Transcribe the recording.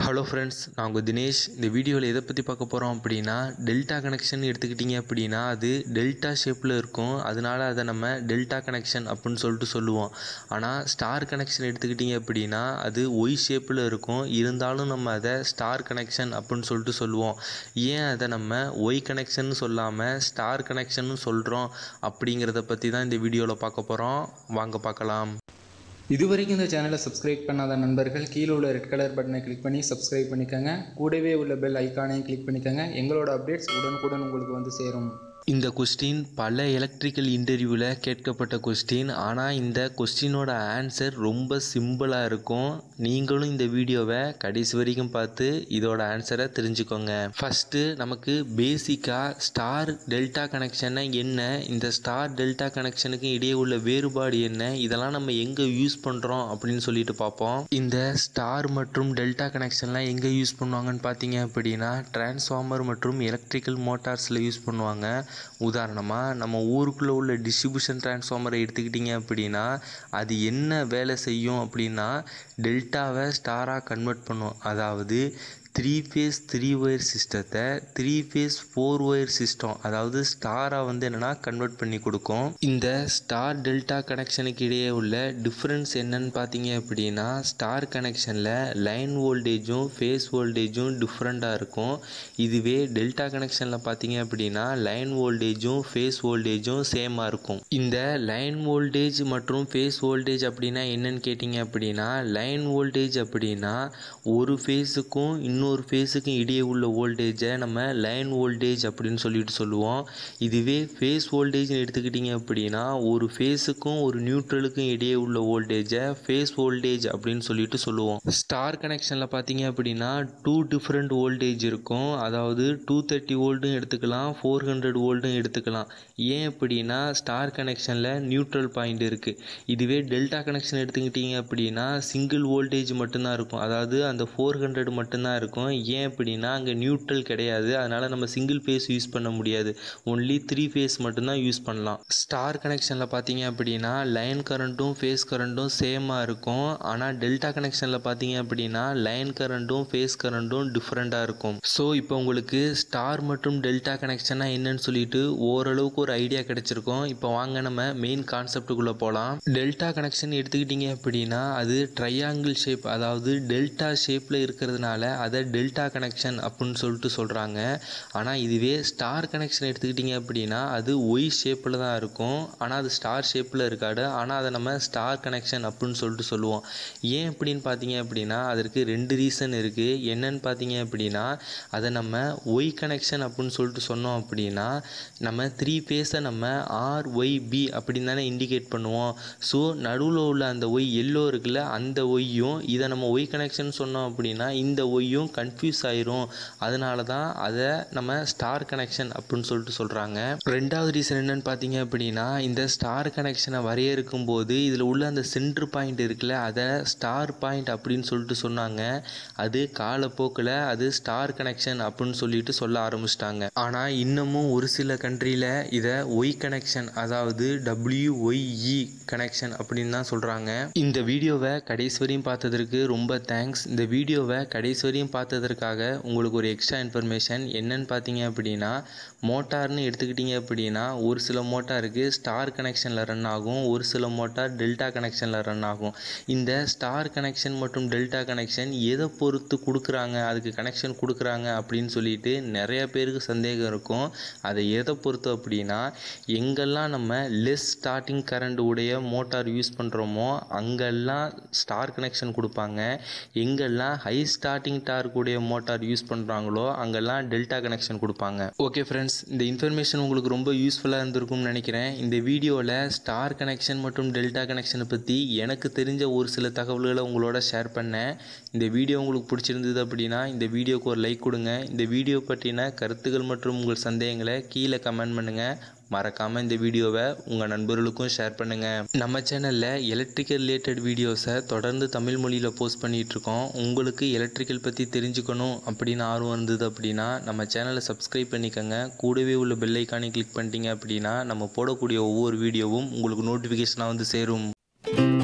hello friends நான் உங்கள் தினேஷ் இந்த வீடியோவில் எதை பற்றி பார்க்க போகிறோம் அப்படின்னா டெல்டா கனெக்ஷன் எடுத்துக்கிட்டிங்க அப்படின்னா அது டெல்டா ஷேப்பில் இருக்கும் அதனால அதை நம்ம டெல்டா கனெக்ஷன் அப்படின்னு சொல்லிட்டு சொல்லுவோம் ஆனால் ஸ்டார் கனெக்ஷன் எடுத்துக்கிட்டிங்க அப்படின்னா அது ஒய் ஷேப்பில் இருக்கும் இருந்தாலும் நம்ம அதை ஸ்டார் கனெக்ஷன் அப்படின்னு சொல்லிட்டு சொல்லுவோம் ஏன் அதை நம்ம ஒய் கனெக்ஷன் சொல்லாமல் ஸ்டார் கனெக்ஷன் சொல்கிறோம் அப்படிங்கிறத பற்றி தான் இந்த வீடியோவில் பார்க்க போகிறோம் வாங்க பார்க்கலாம் இதுவரைக்கும் இந்த சேனலை சப்ஸ்கிரைப் பண்ணாத நண்பர்கள் கீழே உள்ள ரெட் கலர் பட்டனை கிளிக் பண்ணி சப்ஸ்கிரைப் பண்ணிக்கோங்க கூடவே உள்ள பெல் ஐக்கானையும் கிளிக் பண்ணிக்கோங்க எங்களோட அப்டேட்ஸ் உடனுக்குடன் உங்களுக்கு வந்து சேரும் இந்த கொஸ்டின் பல எலக்ட்ரிக்கல் இன்டர்வியூவில் கேட்கப்பட்ட கொஸ்டின் ஆனால் இந்த கொஸ்டினோட ஆன்சர் ரொம்ப சிம்பிளாக இருக்கும் நீங்களும் இந்த வீடியோவை கடைசி வரைக்கும் பார்த்து இதோட ஆன்சரை தெரிஞ்சுக்கோங்க ஃபஸ்ட்டு நமக்கு பேசிக்காக ஸ்டார் டெல்டா கனெக்ஷன்னா என்ன இந்த ஸ்டார் டெல்டா கனெக்ஷனுக்கு இடையே உள்ள வேறுபாடு என்ன இதெல்லாம் நம்ம எங்கே யூஸ் பண்ணுறோம் அப்படின்னு சொல்லிட்டு பார்ப்போம் இந்த ஸ்டார் மற்றும் டெல்டா கனெக்ஷன்லாம் எங்கே யூஸ் பண்ணுவாங்கன்னு பார்த்தீங்க அப்படின்னா டிரான்ஸ்ஃபார்மர் மற்றும் எலக்ட்ரிக்கல் மோட்டார்ஸில் யூஸ் பண்ணுவாங்க உதாரணமாக நம்ம ஊருக்குள்ளே உள்ள டிஸ்ட்ரிபியூஷன் டிரான்ஸ்ஃபார்மரை எடுத்துக்கிட்டிங்க அப்படின்னா அது என்ன வேலை செய்யும் அப்படின்னா டெல்டாவை ஸ்டாராக கன்வெர்ட் பண்ணும் அதாவது த்ரீ ஃபேஸ் த்ரீ ஒயர் சிஸ்டத்தை three phase four wire system அதாவது ஸ்டாராக வந்து என்னென்னா கன்வெர்ட் பண்ணி கொடுக்கும் இந்த ஸ்டார் டெல்டா கனெக்ஷனுக்கு இடையே உள்ள டிஃப்ரென்ஸ் என்னன்னு பார்த்தீங்க அப்படின்னா ஸ்டார் கனெக்ஷனில் லைன் வோல்டேஜும் ஃபேஸ் வோல்டேஜும் டிஃப்ரெண்ட்டாக இருக்கும் இதுவே டெல்டா கனெக்ஷனில் பார்த்தீங்க அப்படின்னா லைன் வோல்டேஜும் ஃபேஸ் வோல்டேஜும் சேமாக இருக்கும் இந்த லைன் வோல்டேஜ் மற்றும் ஃபேஸ் வோல்டேஜ் அப்படின்னா என்னன்னு கேட்டிங்க அப்படின்னா லைன் வோல்டேஜ் அப்படின்னா ஒரு ஃபேஸுக்கும் இன்னொரு ஃபேஸுக்கும் இடையே உள்ள வோல்டேஜை நம்ம லைன் வோல்டேஜ் அப்படின்னு சொல்லிட்டு சொல்லுவோம் இதுவே ஃபேஸ் வோல்டேஜ்னு எடுத்துக்கிட்டிங்க அப்படின்னா ஒரு ஃபேஸுக்கும் ஒரு நியூட்ரலுக்கும் இடையே உள்ள வோல்டேஜை ஃபேஸ் வோல்டேஜ் அப்படின்னு சொல்லிட்டு சொல்லுவோம் ஸ்டார் கனெக்ஷனில் பார்த்தீங்க அப்படின்னா டூ டிஃப்ரெண்ட் வோல்டேஜ் இருக்கும் அதாவது டூ தேர்ட்டி வோல்ட்டும் எடுத்துக்கலாம் ஃபோர் ஹண்ட்ரட் வோல்ட்டும் எடுத்துக்கலாம் ஏன் அப்படின்னா ஸ்டார் கனெக்ஷனில் நியூட்ரல் பாயிண்ட் இருக்குது இதுவே டெல்டா கனெக்ஷன் எடுத்துக்கிட்டிங்க அப்படின்னா சிங்கிள் வோல்டேஜ் மட்டும்தான் இருக்கும் அதாவது அந்த ஃபோர் ஹண்ட்ரட் மட்டும்தான் இருக்கும் ஏன் அப்படின்னா அங்கே நியூட்ரல் கிடையாது அதனால் நம்ம சிங்கிள் ஃபேஸ் யூஸ் பண்ண முடியாது ஒன்லி த்ரீ ஃபேஸ் மட்டும்தான் யூஸ் பண்ணலாம் ஸ்டார் கனெக்ஷனில் பார்த்தீங்க அப்படின்னா லைன் கரண்ட்டும் ஃபேஸ் கரண்ட்டும் சேமாக இருக்கும் ஆனால் டெல்டா கனெக்ஷனில் பார்த்தீங்க அப்படின்னா லைன் கரண்ட்டும் ஃபேஸ் கரண்ட்டும் டிஃப்ரெண்ட்டாக இருக்கும் ஸோ இப்போ உங்களுக்கு ஸ்டார் மற்றும் டெல்டா கனெக்ஷனாக என்னன்னு சொல்லிட்டு ஓரளவுக்கு ஒரு ஐடியா கிடைச்சிருக்கும் இப்போ வாங்க நம்ம மெயின் கான்செப்டுக்குள்ளே போகலாம் டெல்டா கனெக்ஷன் எடுத்துக்கிட்டிங்க அப்படின்னா அது ட்ரையாங்கிள் ஷேப் அதாவது டெல்டா ஷேப்பில் இருக்கிறதுனால அதை டெல்டா கனெக்ஷன் அப்படின்னு சொல்லிட்டு சொல்கிறாங்க ஆனால் இதுவே ஸ்டார் கனெக்ஷன் எடுத்துக்கிட்டிங்க அப்படின்னா அது ஒய் ஷேப்பில் தான் இருக்கும் ஆனால் அது ஸ்டார் ஷேப்பில் இருக்காது ஆனால் அதை நம்ம ஸ்டார் கனெக்ஷன் அப்படின்னு சொல்லிட்டு சொல்லுவோம் ஏன் அப்படின்னு பார்த்தீங்க அப்படின்னா அதற்கு ரெண்டு ரீசன் இருக்குது என்னன்னு பார்த்தீங்க அப்படின்னா அதை நம்ம ஒய் கனெக்ஷன் அப்படின்னு சொல்லிட்டு சொன்னோம் அப்படின்னா நம்ம த்ரீ ஃபேஸை நம்ம ஆர் ஒய் பி அப்படின்னு தானே இண்டிகேட் பண்ணுவோம் ஸோ நடுவில் உள்ள அந்த ஒய் எல்லோ இருக்குல்ல அந்த ஒய்யும் இதை நம்ம ஒய் கனெக்ஷன் சொன்னோம் அப்படின்னா இந்த ஒய்யும் கன்ஃபியூஸ் ஆயிரும் அதனால தான் அதை நம்ம ஸ்டார் கனெக்ஷன் அப்படின்னு சொல்லிட்டு சொல்கிறாங்க ரெண்டாவது ரீசன் என்னன்னு பார்த்தீங்க அப்படின்னா இந்த ஸ்டார் கனெக்ஷனை வரையறுக்கும் போது இதில் உள்ள அந்த சென்ட்ரு பாயிண்ட் இருக்குல்ல அதை ஸ்டார் பாயிண்ட் அப்படின்னு சொல்லிட்டு சொன்னாங்க அது காலப்போக்கில் அது ஸ்டார் கனெக்ஷன் அப்படின்னு சொல்லிட்டு சொல்ல ஆரம்பிச்சிட்டாங்க ஆனால் இன்னமும் ஒரு சில கண்ட்ரியில் இதை ஒய் கனெக்ஷன் அதாவது டபிள்யூஒய்இ கனெக்ஷன் அப்படின்னு தான் சொல்கிறாங்க இந்த வீடியோவை கடைசி வரையும் பார்த்ததற்கு ரொம்ப தேங்க்ஸ் இந்த வீடியோவை கடைசி வரையும் பார்த்ததற்காக உங்களுக்கு ஒரு எக்ஸ்ட்ரா இன்ஃபர்மேஷன் என்னன்னு பார்த்தீங்க அப்படின்னா மோட்டார்னு எடுத்துக்கிட்டிங்க அப்படின்னா ஒரு சில மோட்டாருக்கு ஸ்டார் கனெக்ஷனில் ரன் ஆகும் ஒரு சில மோட்டார் டெல்டா கனெக்ஷனில் ரன் ஆகும் இந்த ஸ்டார் கனெக்ஷன் மற்றும் டெல்டா கனெக்ஷன் எதை பொறுத்து கொடுக்குறாங்க அதுக்கு கனெக்ஷன் கொடுக்குறாங்க அப்படின்னு சொல்லிட்டு நிறைய பேருக்கு சந்தேகம் இருக்கும் அதை எதை பொறுத்து அப்படின்னா எங்கெல்லாம் நம்ம லெஸ் ஸ்டார்டிங் கரண்ட் உடைய மோட்டார் யூஸ் பண்ணுறோமோ அங்கெல்லாம் ஸ்டார் கனெக்ஷன் கொடுப்பாங்க எங்கெல்லாம் ஹை ஸ்டார்டிங் டார்க் உடைய மோட்டார் யூஸ் பண்ணுறாங்களோ அங்கெல்லாம் டெல்டா கனெக்ஷன் கொடுப்பாங்க ஓகே ஃப்ரெண்ட்ஸ் இந்த இன்ஃபர்மேஷன் உங்களுக்கு ரொம்ப யூஸ்ஃபுல்லாக இருந்திருக்கும்னு நினைக்கிறேன் இந்த வீடியோவில் ஸ்டார் கனெக்ஷன் மற்றும் டெல்டா கனெக்ஷனை பற்றி எனக்கு தெரிஞ்ச ஒரு சில தகவல்களை உங்களோட ஷேர் பண்ணேன் இந்த வீடியோ உங்களுக்கு பிடிச்சிருந்தது அப்படின்னா இந்த வீடியோக்கு ஒரு லைக் கொடுங்க இந்த வீடியோ பற்றின கருத்துக்கள் மற்றும் உங்கள் சந்தேகங்களை கீழே கமெண்ட் பண்ணுங்கள் மறக்காமல் இந்த வீடியோவை உங்கள் நண்பர்களுக்கும் ஷேர் பண்ணுங்கள் நம்ம சேனலில் எலக்ட்ரிக்கல் ரிலேட்டட் வீடியோஸை தொடர்ந்து தமிழ் மொழியில் போஸ்ட் பண்ணிகிட்ருக்கோம் உங்களுக்கு எலக்ட்ரிக்கல் பற்றி தெரிஞ்சுக்கணும் அப்படின்னு ஆர்வம் இருந்தது அப்படின்னா நம்ம சேனலை சப்ஸ்கிரைப் பண்ணிக்கோங்க கூடவே உள்ள பெல் ஐக்கானை கிளிக் பண்ணிட்டீங்க அப்படின்னா நம்ம போடக்கூடிய ஒவ்வொரு வீடியோவும் உங்களுக்கு நோட்டிஃபிகேஷனாக வந்து சேரும்